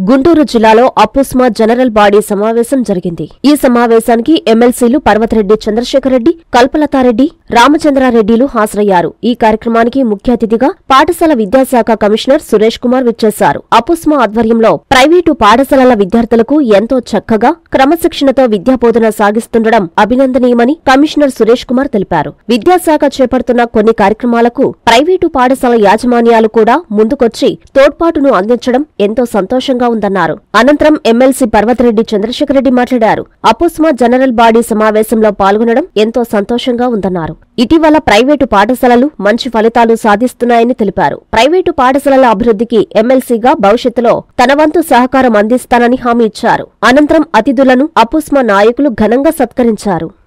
గుంటూరు జిల్లాలో అప్పుస్మా general body సమావేశం జరిగింది ఈ సమావేశానికి ఎమ్మెల్సీలు పర్వతరెడ్డి చంద్రశేఖరరెడ్డి కల్పలతారెడ్డి రామచంద్రారెడ్డిలు హాజరయ్యారు ఈ కార్యక్రమానికి ముఖ్య అతిథిగా పాఠశాల విద్యాశాఖ కమిషనర్ సురేష్ కుమార్ విచ్చేశారు అపుస్మా ఆధ్వర్యంలో ప్రైవేటు పాఠశాలల విద్యార్థులకు ఎంతో చక్కగా క్రమశిక్షణతో విద్యాబోధన సాగిస్తుండడం అభినందనీయమని కమిషనర్ సురేష్ కుమార్ తెలిపారు విద్యాశాఖ చేపడుతున్న కొన్ని కార్యక్రమాలకు ప్రైవేటు పాఠశాల యాజమాన్యాలు కూడా ముందుకొచ్చి తోడ్పాటును అందించడం ఎంతో సంతోషంగా ఉందన్నారు అనంతరం ఎమ్మెల్సీ పర్వతరెడ్డి చంద్రశేఖరరెడ్డి మాట్లాడారు అపుస్మా జనరల్ బాడీ సమావేశంలో పాల్గొనడం ఎంతో సంతోషంగా ఉందన్నారు ఇటీవల ప్రైవేటు పాఠశాలలు మంచి ఫలితాలు సాధిస్తున్నాయని తెలిపారు ప్రైవేటు పాఠశాలల అభివృద్ధికి ఎమ్మెల్సీగా భవిష్యత్తులో తన వంతు సహకారం అందిస్తానని హామీ ఇచ్చారు అనంతరం అతిథులను అపుస్మా నాయకులు ఘనంగా సత్కరించారు